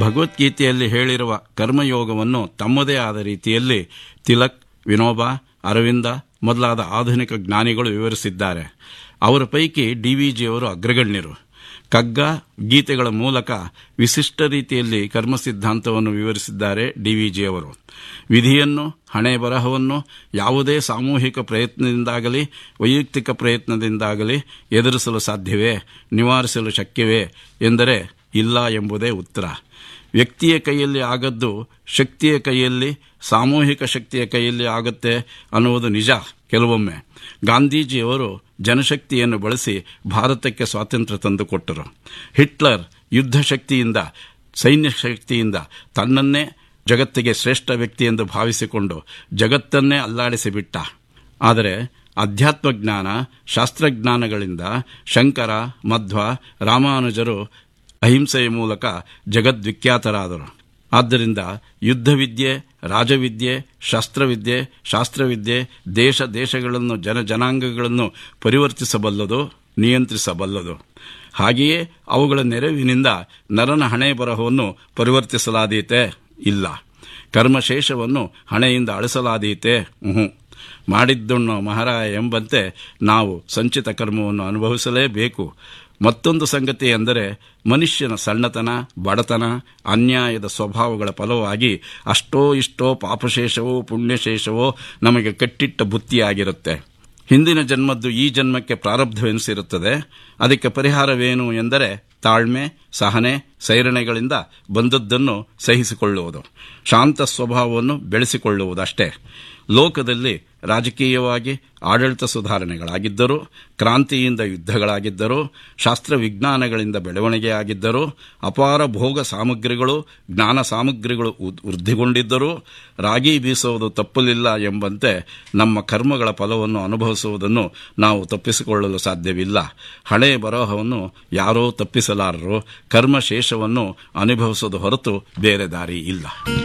ಭಗವದ್ಗೀತೆಯಲ್ಲಿ ಹೇಳಿರುವ ಕರ್ಮಯೋಗವನ್ನು ತಮ್ಮದೇ ಆದ ರೀತಿಯಲ್ಲಿ ತಿಲಕ್ ವಿನೋಬ ಅರವಿಂದ ಮೊದಲಾದ ಆಧುನಿಕ ಜ್ಞಾನಿಗಳು ವಿವರಿಸಿದ್ದಾರೆ ಅವರ ಪೈಕಿ ಡಿವಿಜಿಯವರು ಅಗ್ರಗಣ್ಯರು ಕಗ್ಗ ಗೀತೆಗಳ ಮೂಲಕ ವಿಶಿಷ್ಟ ರೀತಿಯಲ್ಲಿ ಕರ್ಮ ಸಿದ್ಧಾಂತವನ್ನು ವಿವರಿಸಿದ್ದಾರೆ ಡಿವಿಜಿಯವರು ವಿಧಿಯನ್ನು ಹಣೆ ಬರಹವನ್ನು ಯಾವುದೇ ಸಾಮೂಹಿಕ ಪ್ರಯತ್ನದಿಂದಾಗಲಿ ವೈಯಕ್ತಿಕ ಪ್ರಯತ್ನದಿಂದಾಗಲಿ ಎದುರಿಸಲು ಸಾಧ್ಯವೇ ನಿವಾರಿಸಲು ಶಕ್ಯವೇ ಎಂದರೆ ಇಲ್ಲ ಎಂಬುದೇ ಉತ್ತರ ವ್ಯಕ್ತಿಯ ಕೈಯಲ್ಲಿ ಆಗದ್ದು ಶಕ್ತಿಯ ಕೈಯಲ್ಲಿ ಸಾಮೂಹಿಕ ಶಕ್ತಿಯ ಕೈಯಲ್ಲಿ ಆಗುತ್ತೆ ಅನ್ನುವುದು ನಿಜ ಕೆಲವೊಮ್ಮೆ ಗಾಂಧೀಜಿಯವರು ಜನಶಕ್ತಿಯನ್ನು ಬಳಸಿ ಭಾರತಕ್ಕೆ ಸ್ವಾತಂತ್ರ್ಯ ತಂದುಕೊಟ್ಟರು ಹಿಟ್ಲರ್ ಯುದ್ಧ ಶಕ್ತಿಯಿಂದ ಸೈನ್ಯ ಶಕ್ತಿಯಿಂದ ತನ್ನನ್ನೇ ಜಗತ್ತಿಗೆ ಶ್ರೇಷ್ಠ ವ್ಯಕ್ತಿ ಎಂದು ಭಾವಿಸಿಕೊಂಡು ಜಗತ್ತನ್ನೇ ಅಲ್ಲಾಡಿಸಿಬಿಟ್ಟ ಆದರೆ ಅಧ್ಯಾತ್ಮಜ್ಞಾನ ಶಾಸ್ತ್ರಜ್ಞಾನಗಳಿಂದ ಶಂಕರ ಮಧ್ವ ರಾಮಾನುಜರು ಅಹಿಂಸೆಯ ಮೂಲಕ ಜಗದ್ವಿಖ್ಯಾತರಾದರು ಆದ್ದರಿಂದ ಯುದ್ಧವಿದ್ಯೆ ರಾಜವಿದ್ಯೆ ಶಸ್ತ್ರವಿದ್ಯೆ ಶಾಸ್ತ್ರವಿದ್ಯೆ ದೇಶ ದೇಶಗಳನ್ನು ಜನ ಜನಾಂಗಗಳನ್ನು ಪರಿವರ್ತಿಸಬಲ್ಲದು ನಿಯಂತ್ರಿಸಬಲ್ಲದು ಹಾಗೆಯೇ ಅವುಗಳ ನೆರವಿನಿಂದ ನರನ ಹಣೆ ಬರಹವನ್ನು ಪರಿವರ್ತಿಸಲಾದೀತೆ ಇಲ್ಲ ಕರ್ಮಶೇಷವನ್ನು ಹಣೆಯಿಂದ ಅಳಿಸಲಾದೀತೆ ಹ್ಞೂ ಮಾಡಿದ್ದುಣ್ಣೋ ಮಹಾರಾಯ ಎಂಬಂತೆ ನಾವು ಸಂಚಿತ ಕರ್ಮವನ್ನು ಅನುಭವಿಸಲೇಬೇಕು ಮತ್ತೊಂದು ಸಂಗತಿ ಎಂದರೆ ಮನುಷ್ಯನ ಸಣ್ಣತನ ಬಡತನ ಅನ್ಯಾಯದ ಸ್ವಭಾವಗಳ ಫಲವಾಗಿ ಅಷ್ಟೋ ಇಷ್ಟೋ ಪಾಪಶೇಷವೋ ಪುಣ್ಯಶೇಷವೋ ನಮಗೆ ಕಟ್ಟಿಟ್ಟ ಬುತ್ತಿಯಾಗಿರುತ್ತೆ ಹಿಂದಿನ ಜನ್ಮದ್ದು ಈ ಜನ್ಮಕ್ಕೆ ಪ್ರಾರಬ್ಧವೆನಿಸಿರುತ್ತದೆ ಅದಕ್ಕೆ ಪರಿಹಾರವೇನು ಎಂದರೆ ತಾಳ್ಮೆ ಸಹನೆ ಸೈರಣೆಗಳಿಂದ ಬಂದದ್ದನ್ನು ಸಹಿಸಿಕೊಳ್ಳುವುದು ಶಾಂತ ಸ್ವಭಾವವನ್ನು ಬೆಳೆಸಿಕೊಳ್ಳುವುದಷ್ಟೇ ಲೋಕದಲ್ಲಿ ರಾಜಕೀಯವಾಗಿ ಆಡಳಿತ ಸುಧಾರಣೆಗಳಾಗಿದ್ದರೂ ಕ್ರಾಂತಿಯಿಂದ ಯುದ್ಧಗಳಾಗಿದ್ದರೂ ಶಾಸ್ತ್ರ ವಿಜ್ಞಾನಗಳಿಂದ ಬೆಳವಣಿಗೆಯಾಗಿದ್ದರೂ ಅಪಾರ ಭೋಗ ಸಾಮಗ್ರಿಗಳು ಜ್ಞಾನ ಸಾಮಗ್ರಿಗಳು ವೃದ್ಧಿಗೊಂಡಿದ್ದರೂ ರಾಗಿ ಬೀಸುವುದು ತಪ್ಪಲಿಲ್ಲ ಎಂಬಂತೆ ನಮ್ಮ ಕರ್ಮಗಳ ಫಲವನ್ನು ಅನುಭವಿಸುವುದನ್ನು ನಾವು ತಪ್ಪಿಸಿಕೊಳ್ಳಲು ಸಾಧ್ಯವಿಲ್ಲ ಹಣೆ ಬರಹವನ್ನು ಯಾರೋ ತಪ್ಪಿಸಲಾರರು ಕರ್ಮಶೇಷವನ್ನು ಅನುಭವಿಸುವುದು ಹೊರತು ಬೇರೆ ದಾರಿ ಇಲ್ಲ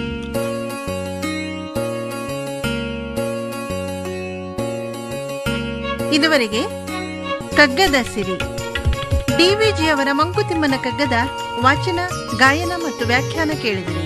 ಇದುವರೆಗೆ ಕಗ್ಗದ ಸಿರಿ ಡಿವಿಜಿಯವರ ಮಂಕುತಿಮ್ಮನ ಕಗ್ಗದ ವಾಚನ ಗಾಯನ ಮತ್ತು ವ್ಯಾಖ್ಯಾನ ಕೇಳಿದಿರಿ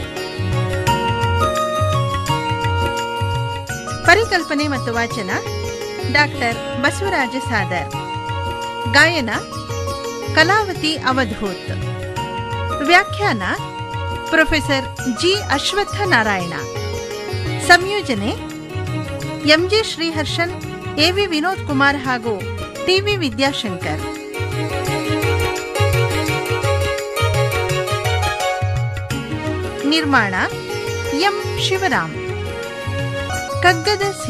ಪರಿಕಲ್ಪನೆ ಮತ್ತು ವಾಚನ ಡಾಕ್ಟರ್ ಬಸವರಾಜ ಸಾದರ್ ಗಾಯನ ಕಲಾವತಿ ಅವಧೂತ್ ವ್ಯಾಖ್ಯಾನ ಪ್ರೊಫೆಸರ್ ಜಿ ಅಶ್ವತ್ಥ ನಾರಾಯಣ ಸಂಯೋಜನೆ ಎಂಜೆ ಶ್ರೀಹರ್ಷನ್ ಎವಿ ವಿನೋದ್ ಕುಮಾರ್ ಹಾಗೂ ಟಿವಿ ವಿದ್ಯಾಶಂಕರ್ ನಿರ್ಮಾಣ ಎಂ ಶಿವರಾಮ್ ಕಗ್ಗದ